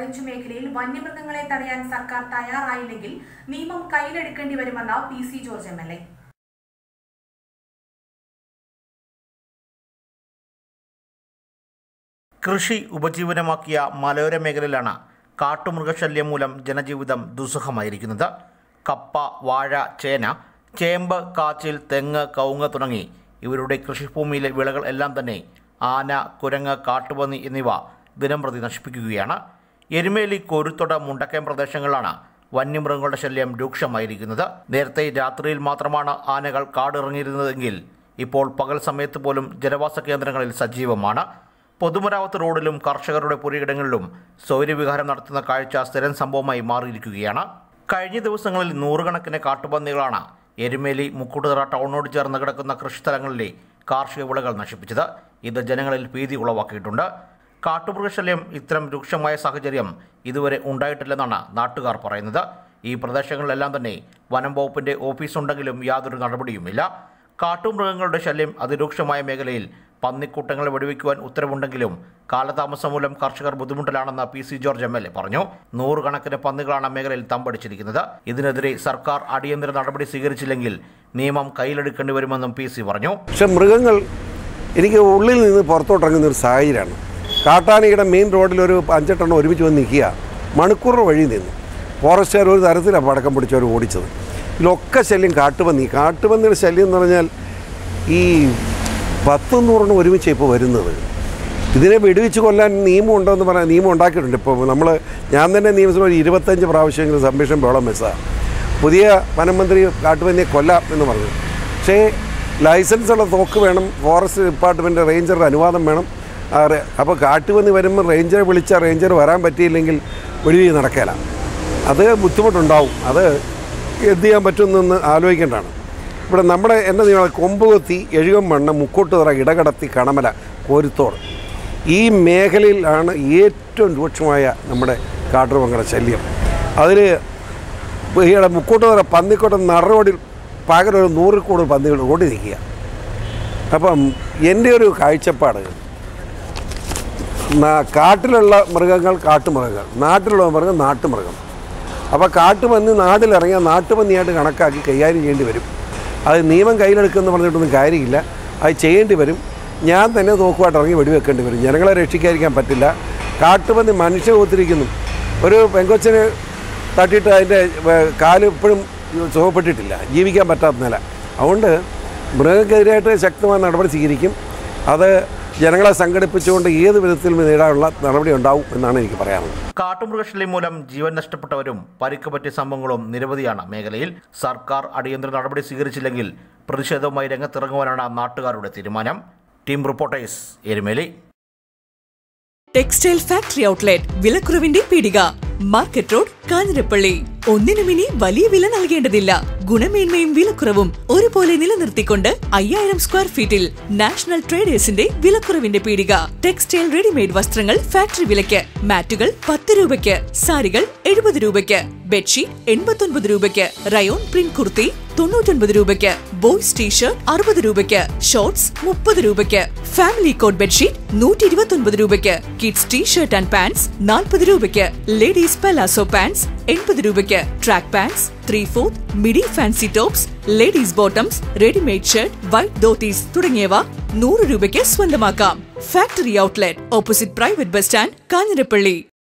high range മേഖലയിൽ വന്യമൃഗങ്ങളെ തടയാൻ സർക്കാർ തയ്യാറായില്ലെങ്കിൽ നിയമം കയ്യിലെടുക്കേണ്ടി വരുമെന്ന് P C George M L A കൃഷി ഉപജീവനമാക്കിയ മലയോര മേഖലയിലാണ് കാട്ടുമൃഗശല്യം മൂലം ജനജീവിതം ദുസ്സഹമായിരിക്കുന്നത് കപ്പ വാഴ ചേന ചേമ്പ് കാച്ചിൽ തെങ്ങ് കവുങ്ങ് തുടങ്ങി ഇവരുടെ കൃഷിഭൂമിയിലെ വിളകൾ എല്ലാം തന്നെ ആന കുരങ്ങ് കാട്ടുപന്നി എന്നിവ ദിനംപ്രതി നശിപ്പിക്കുകയാണ് എരുമേലി കോരുത്തോട് മുണ്ടക്കയം പ്രദേശങ്ങളിലാണ് വന്യമൃഗങ്ങളുടെ ശല്യം രൂക്ഷമായിരിക്കുന്നത് നേരത്തെ രാത്രിയിൽ മാത്രമാണ് ആനകൾ കാടിറങ്ങിയിരുന്നതെങ്കിൽ ഇപ്പോൾ പകൽ സമയത്ത് പോലും ജനവാസ കേന്ദ്രങ്ങളിൽ സജീവമാണ് പൊതുമരാമത്ത് റോഡിലും കർഷകരുടെ പുരയിടങ്ങളിലും സൗര്യവിഹാരം നടത്തുന്ന കാഴ്ച സ്ഥിരം സംഭവമായി മാറിയിരിക്കുകയാണ് കഴിഞ്ഞ ദിവസങ്ങളിൽ നൂറുകണക്കിന് കാട്ടുപന്നികളാണ് എരുമേലി മുക്കൂട്ടുതറ ടൗണിനോട് ചേർന്ന് കിടക്കുന്ന കൃഷിസ്ഥലങ്ങളിലെ കാർഷിക വിളകൾ നശിപ്പിച്ചത് ഇത് ജനങ്ങളിൽ ഭീതി ഉളവാക്കിയിട്ടുണ്ട് കാട്ടുമൃഗശല്യം ഇത്തരം രൂക്ഷമായ സാഹചര്യം ഇതുവരെ ഉണ്ടായിട്ടില്ലെന്നാണ് നാട്ടുകാർ പറയുന്നത് ഈ പ്രദേശങ്ങളിലെല്ലാം തന്നെ വനം വകുപ്പിന്റെ ഓഫീസുണ്ടെങ്കിലും യാതൊരു നടപടിയുമില്ല കാട്ടുമൃഗങ്ങളുടെ ശല്യം അതിരൂക്ഷമായ മേഖലയിൽ പന്നിക്കൂട്ടങ്ങളെ വെടിവെക്കുവാൻ ഉത്തരവുണ്ടെങ്കിലും കാലതാമസം മൂലം കർഷകർ ബുദ്ധിമുട്ടിലാണെന്ന് P C George M L A പറഞ്ഞു നൂറുകണക്കിന് പന്നികളാണ് മേഖലയിൽ തമ്പടിച്ചിരിക്കുന്നത് ഇതിനെതിരെ സർക്കാർ അടിയന്തര നടപടി സ്വീകരിച്ചില്ലെങ്കിൽ നിയമം കയ്യിലെടുക്കേണ്ടി വരുമെന്നും പി സി പറഞ്ഞു പക്ഷെ മൃഗങ്ങൾ എനിക്ക് ഉള്ളിൽ നിന്ന് പുറത്തോട്ടിറങ്ങുന്ന ഒരു സാഹചര്യമാണ് കാട്ടാനയുടെ മെയിൻ റോഡിൽ ഒരു അഞ്ചെട്ടെണ്ണം ഒരുമിച്ച് വന്ന് നിൽക്കുക മണിക്കൂർ വഴി നിന്ന് ഫോറസ്റ്റുകാർ ഒരു തരത്തിലാണ് പടക്കം പിടിച്ചവർ ഓടിച്ചത് ഇതിലൊക്കെ ശല്യം കാട്ടുപന്നി കാട്ടുപന്നിയുടെ ശല്യം എന്ന് പറഞ്ഞാൽ ഈ പത്ത് നൂറെണ്ണം ഒരുമിച്ച് ഇപ്പോൾ വരുന്നത് ഇതിനെ വെടിവെച്ച് കൊല്ലാൻ നിയമം ഉണ്ടോയെന്ന് പറയാൻ നിയമം ഉണ്ടാക്കിയിട്ടുണ്ട് ഇപ്പോൾ നമ്മൾ ഞാൻ തന്നെ നിയമസഭ ഒരു ഇരുപത്തഞ്ച് പ്രാവശ്യമെങ്കിലും സംരക്ഷണം വേളം വെച്ചതാണ് പുതിയ വനമന്ത്രി കാട്ടുപന്നിയെ കൊല്ലാം എന്ന് പറഞ്ഞു പക്ഷേ ലൈസൻസുള്ള തോക്ക് വേണം ഫോറസ്റ്റ് ഡിപ്പാർട്ട്മെൻറ്റ് റേഞ്ചറുടെ അനുവാദം വേണം അപ്പോൾ കാട്ടുപന്നി വരുമ്പോൾ റേഞ്ചറെ വിളിച്ചാൽ റേഞ്ചർ വരാൻ പറ്റിയില്ലെങ്കിൽ വെടിവെച്ച് നടക്കില്ല അത് ബുദ്ധിമുട്ടുണ്ടാവും അത് എന്ത് ചെയ്യാൻ പറ്റുമെന്നൊന്ന് ആലോചിക്കേണ്ടതാണ് ഇവിടെ നമ്മുടെ എൻ്റെ നിയമം കൊമ്പുകൊത്തി എഴുകം മണ്ണ് മുക്കോട്ടുതറ ഇടകടത്തി കണമല കോരുത്തോട് ഈ മേഖലയിലാണ് ഏറ്റവും രൂക്ഷമായ നമ്മുടെ കാട്ടുമൃഗങ്ങളുടെ ശല്യം അതിൽ ഈയിടെ മുക്കോട്ടുതറ പന്നിക്കോട്ടം നട റോഡിൽ പകരം ഒരു നൂറിൽ കൂടുതൽ പന്നികൾ ഓടി നിൽക്കുക അപ്പം എൻ്റെ ഒരു കാഴ്ചപ്പാട് നാ- കാട്ടിലുള്ള മൃഗങ്ങൾ കാട്ടുമൃഗങ്ങൾ നാട്ടിലുള്ള മൃഗം നാട്ടുമൃഗം അപ്പോൾ കാട്ടുപന്നി നാട്ടിലിറങ്ങിയാൽ നാട്ടുപന്നിയായിട്ട് കണക്കാക്കി കൈകാര്യം ചെയ്യേണ്ടി വരും അത് നിയമം കയ്യിലെടുക്കുമെന്ന് പറഞ്ഞിട്ടൊന്നും കാര്യമില്ല അത് ചെയ്യേണ്ടി വരും ഞാൻ തന്നെ തോക്കുമായിട്ട് ഇറങ്ങി വെടിവെക്കേണ്ടി വരും ജനങ്ങളെ രക്ഷിക്കാതിരിക്കാൻ പറ്റില്ല കാട്ടുപന്നി മനുഷ്യ ഒത്തിരിക്കുന്നു ഒരു പെങ്കൊച്ചിന് തട്ടിയിട്ട് അതിൻ്റെ ഏർ, കാല് ഇപ്പോഴും സുഖപ്പെട്ടിട്ടില്ല ജീവിക്കാൻ പറ്റാത്ത നില അതുകൊണ്ട് മൃഗങ്ങൾക്കെതിരായിട്ട് ശക്തമായ നടപടി സ്വീകരിക്കും അത് ജനങ്ങളെ സംഘടിപ്പിച്ചുകൊണ്ട് ഏത് വിധത്തിലും നേടാനുള്ള നടപടി ഉണ്ടാവും എന്നാണ് എനിക്ക് പറയാനുള്ളത് കാട്ടുമൃഗശല്യം മൂലം ജീവൻ നഷ്ടപ്പെട്ടവരും പരിക്ക് പറ്റിയ സംഭവങ്ങളും നിരവധിയാണ് മേഖലയിൽ സർക്കാർ അടിയന്തര നടപടി സ്വീകരിച്ചില്ലെങ്കിൽ പ്രതിഷേധവുമായി രംഗത്തിറങ്ങുവാനാണ് നാട്ടുകാരുടെ തീരുമാനം team reporters Erumeli textile factory outlet വിലക്കുറവിന്റെ പീടിക മാർക്കറ്റ് റോഡ് കാഞ്ഞിരപ്പള്ളി ഒന്നിനും ഇനി വലിയ വില നൽകേണ്ടതില്ല ഗുണമേന്മയും വിലക്കുറവും ഒരുപോലെ നിലനിർത്തിക്കൊണ്ട് അയ്യായിരം സ്ക്വയർ ഫീറ്റിൽ നാഷണൽ ട്രേഡേഴ്സിന്റെ വിലക്കുറവിന്റെ പീടിക ടെക്സ്റ്റൈൽ റെഡിമെയ്ഡ് വസ്ത്രങ്ങൾ ഫാക്ടറി വിലയ്ക്ക് മാറ്റുകൾ പത്ത് രൂപയ്ക്ക് സാരികൾ എഴുപത് രൂപയ്ക്ക് ബെഡ്ഷീറ്റ് എൺപത്തൊൻപത് രൂപയ്ക്ക് റയോൺ പ്രിന്റ് കുർത്തി തൊണ്ണൂറ്റൊൻപത് രൂപയ്ക്ക് ബോയ്സ് ടീഷർട്ട് അറുപത് രൂപയ്ക്ക് ഷോർട്സ് മുപ്പത് രൂപയ്ക്ക് ഫാമിലി കോട്ട് ബെഡ്ഷീറ്റ് നൂറ്റി ഇരുപത്തൊൻപത് രൂപയ്ക്ക് കിഡ്സ് ടീഷർട്ട് ആൻഡ് പാൻസ് നാൽപ്പത് രൂപയ്ക്ക് ലേഡീസ് പലാസോ പാൻസ് എൺപത് രൂപയ്ക്ക് track pants three fourth midi fancy tops ladies bottoms readymade shirt white dhotis തുടങ്ങിയവ നൂറ് രൂപയ്ക്ക് സ്വന്തമാക്കാം factory outlet opposite private bus stand Kanjirappally